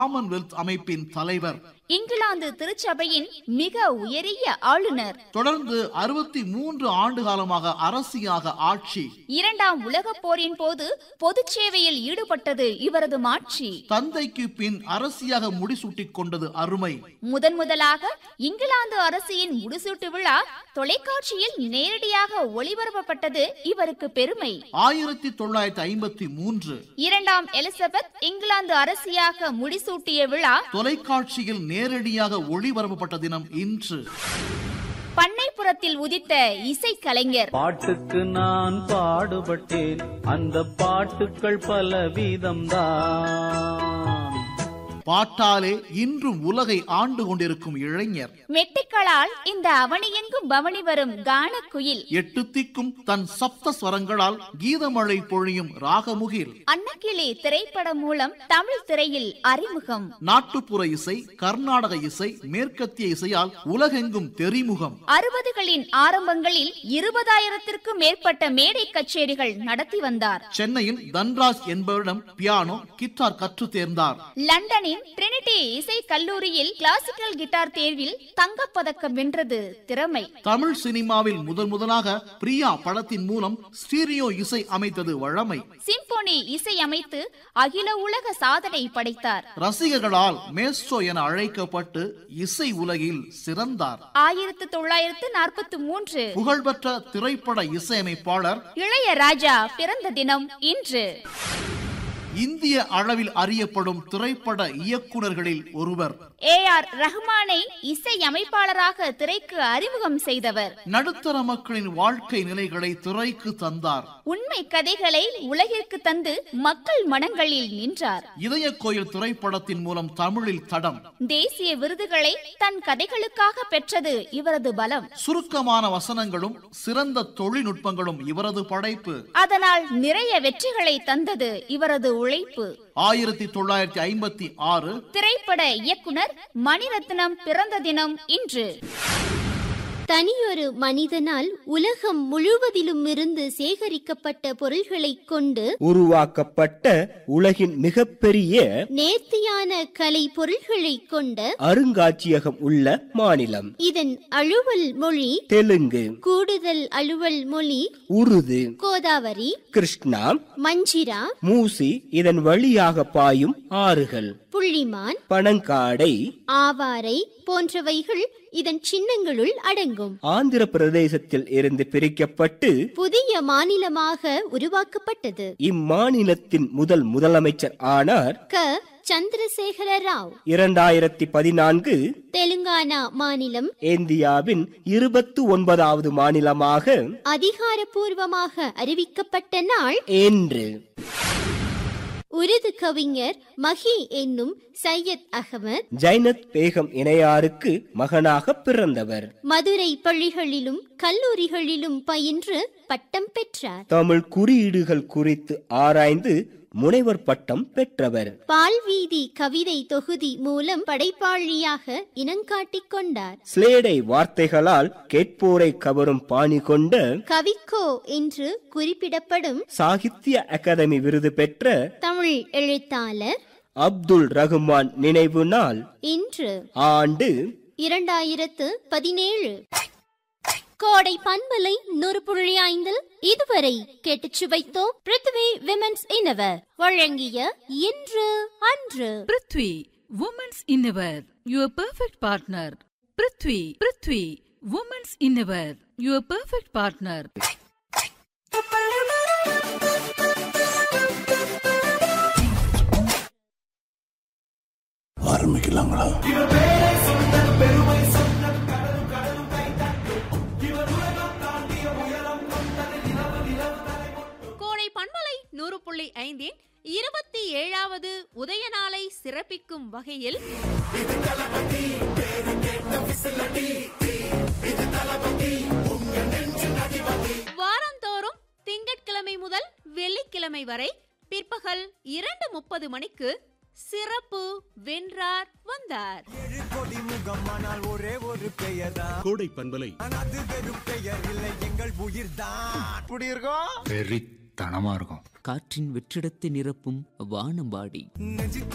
Commonwealth அமைப்பின் தலைவர் இங்கிலாந்து திருச்சபையின் மிக உயரிய ஆளுநர் தொடர்ந்து அறுபத்தி மூன்று ஆண்டு காலமாக அரசியாக ஆட்சி இரண்டாம் உலகப் போரின் போது பொதுச் சேவையில் ஈடுபட்டது இவரது மாட்சி தந்தைக்கு பின் அரசியாக முடிசூட்டிக் கொண்டது அருமை முதன் முதலாக இங்கிலாந்து அரசியின் முடிசூட்டு விழா தொலைக்காட்சியில் நேரடியாக ஒளிபரப்பப்பட்டது இவருக்கு பெருமை ஆயிரத்தி தொள்ளாயிரத்தி ஐம்பத்தி மூன்று இரண்டாம் எலிசபெத் இங்கிலாந்து அரசியாக முடிசூட்டிய விழா தொலைக்காட்சியில் நேரடியாக ஒளிபரப்பப்பட்ட தினம் இன்று பண்ணைப்புறத்தில் உதித்த இசைக்கலைஞர் பாட்டுக்கு நான் பாடுபட்டேன் அந்த பாட்டுக்கள் பலவிதம்தான் பாட்டாலே இன்றும் உலகை ஆண்டு கொண்டிருக்கும் இளைஞர் மெட்டுக்களால் இந்த அவனியெங்கும் பவனி வரும் கானக்குயில் எட்டு திக்கும் தன் சப்த ஸ்வரங்களால் கீதமழை பொழியும் ராகமுகில் அன்னக்கிளி திரைப்படம் மூலம் தமிழ் திரையில் அறிமுகம் நாட்டுப்புற இசை கர்நாடக இசை மேற்கத்திய இசையால் உலகெங்கும் தெரிமுகம் அறுபதுகளின் ஆரம்பங்களில் இருபதாயிரத்திற்கும் மேற்பட்ட மேடை கச்சேரிகள் நடத்தி வந்தார் சென்னையின் தன்ராஜ் என்பவரிடம் பியானோ கிட்டார் கற்றுத் தேர்ந்தார் லண்டனின் ட்ரினிட்டி இசை கல்லூரியில் கிளாசிக்கல் கிட்டார் தேர்வில் தங்கப்பதக்கம் வென்றது திறமை தமிழ் சினிமாவில் முதல் முதலாக பிரியா படத்தின் மூலம் ஸ்டீரியோ இசை அமைத்தது வழமை சிம்போனி இசை அமைத்து அகில உலக சாதனை படைத்தார் ரசிகர்களால் மேஸ்ட்ரோ என அழைக்கப்பட்டு இசை உலகில் சிறந்தார் ஆயிரத்து தொள்ளாயிரத்து நாற்பத்தி மூன்று புகழ்பெற்ற திரைப்பட இசையமைப்பாளர் இளையராஜா பிறந்த தினம் இன்று இந்திய அளவில் அறியப்படும் திரைப்பட இயக்குனர்களில் ஒருவர் ஏ ஆர் ரஹ்மானை இசை அமைப்பாளராக திரைக்கு அறிமுகம் செய்தவர் நடுத்தர மக்களின் வாழ்க்கை நிலைகளை திரைக்கு தந்தார் உண்மை கதைகளை உலகிற்கு தந்து மக்கள் மனங்களில் நின்றார் இதய கோயில் திரைப்படத்தின் மூலம் தமிழில் தடம் தேசிய விருதுகளை தன் கதைகளுக்காக பெற்றது இவரது பலம் சுருக்கமான வசனங்களும் சிறந்த தொழில்நுட்பங்களும் இவரது படைப்பு அதனால் நிறைய வெற்றிகளை தந்தது இவரது உழைப்பு ஆயிரத்தி தொள்ளாயிரத்தி ஐம்பத்தி ஆறு திரைப்பட இயக்குனர் மணிரத்னம் பிறந்த தினம் இன்று தனியொரு மனிதனால் உலகம் முழுவதிலும் இருந்து சேகரிக்கப்பட்ட பொருள்களைக் கொண்டு உருவாக்கப்பட்ட உலகின் மிகப்பெரிய நேர்த்தியான கலை பொருள்களைக் கொண்ட அருங்காட்சியகம் உள்ள மாநிலம் இதன் அலுவல் மொழி தெலுங்கு கூடுதல் அலுவல் மொழி உருது கோதாவரி கிருஷ்ணா மஞ்சிரா மூசி இதன் வழியாக பாயும் ஆறுகள் புள்ளிமான் பனங்காடை ஆவாரை போன்றவைகள் இதன் சின்னங்களுள் அடங்கும் ஆந்திர பிரதேசத்தில் இருந்து பிரிக்கப்பட்டு புதிய மாநிலமாக உருவாக்கப்பட்டது இம்மாநிலத்தின் முதல் முதலமைச்சர் ஆனார் க சந்திரசேகர ராவ் இரண்டாயிரத்தி பதினான்கு தெலுங்கானா மாநிலம் இந்தியாவின் இருபத்து ஒன்பதாவது மாநிலமாக அதிகாரப்பூர்வமாக அறிவிக்கப்பட்ட நாள் என்று உருது கவிஞர் மஹி என்னும் சையத் அகமத் ஜைனத் பேகம் இணையாருக்கு மகனாக பிறந்தவர் மதுரை பள்ளிகளிலும் கல்லூரிகளிலும் பயின்று பட்டம் பெற்றார் தமிழ் குறியீடுகள் குறித்து ஆராய்ந்து முனைவர் பட்டம் பெற்றவர் பால்வீதி கவிதை தொகுதி மூலம் படைப்பாளியாக இனங்காட்டிக் கொண்டார் ஸ்லேடை வார்த்தைகளால் கேட்போரை கவரும் பாணி கொண்ட கவிக்கோ என்று குறிப்பிடப்படும் சாகித்ய அகாதமி விருது பெற்ற தமிழ் எழுத்தாளர் அப்துல் ரகுமான் நினைவு நாள் இன்று ஆண்டு இரண்டாயிரத்து பதினேழு கோடை பண்பலை நூறு புள்ளி ஐந்தில் இதுவரை கேட்டுச் சுவைத்தோம் பிருத்வி விமென்ஸ் இன்னவர் வழங்கிய இன்று அன்று prithvi women's innerwear your perfect partner prithvi prithvi women's innerwear your perfect partner ஆரம்பிக்கலாங்களா கோடை பண்பலை நூறு புள்ளி ஐந்தின் இருபத்தி ஏழாவது உதய நாளை சிறப்பிக்கும் வகையில் வாரந்தோறும் திங்கட்கிழமை முதல் வெள்ளிக்கிழமை வரை பிற்பகல் இரண்டு முப்பது மணிக்கு சிறப்பு வென்றார் வந்தார் கோடை பண்பலை வெறித்தனமா இருக்கும் காற்றின் வெற்றிடத்தை நிரப்பும் வானம்பாடி